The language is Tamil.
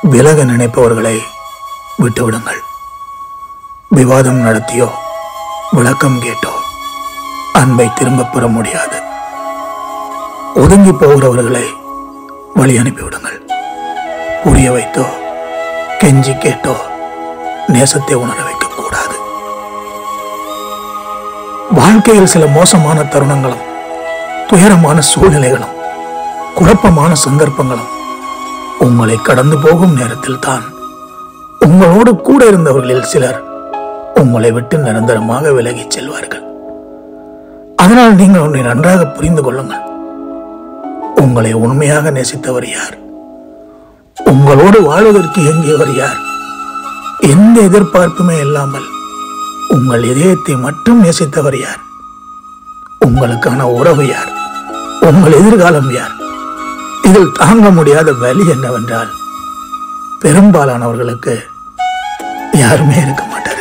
விலக நினைப்பவர்களை விட்டுவிடுங்கள் விவாதம் நடத்தியோ விளக்கம் கேட்டோ அன்பை திரும்பப் பெற முடியாது ஒதுங்கி போகிறவர்களை வழி அனுப்பிவிடுங்கள் புரிய வைத்தோ கெஞ்சி கேட்டோ நேசத்தை உணர வைக்கக்கூடாது வாழ்க்கையில் சில மோசமான தருணங்களும் துயரமான சூழ்நிலைகளும் குழப்பமான சந்தர்ப்பங்களும் உங்களை கடந்து போகும் நேரத்தில் தான் உங்களோடு கூட இருந்தவர்களில் சிலர் உங்களை விட்டு நிரந்தரமாக விலகிச் செல்வார்கள் அதனால் நீங்கள் ஒன்றை நன்றாக புரிந்து கொள்ளுங்கள் உங்களை உண்மையாக நேசித்தவர் யார் உங்களோடு வாழ்வதற்கு இயங்கியவர் யார் எந்த எதிர்பார்ப்புமே இல்லாமல் உங்கள் இதயத்தை மட்டும் நேசித்தவர் யார் உங்களுக்கான உறவு யார் உங்கள் எதிர்காலம் யார் இதில் தாங்க முடியாத வலி என்னவென்றால் பெரும்பாலானவர்களுக்கு யாருமே இருக்க மாட்டார்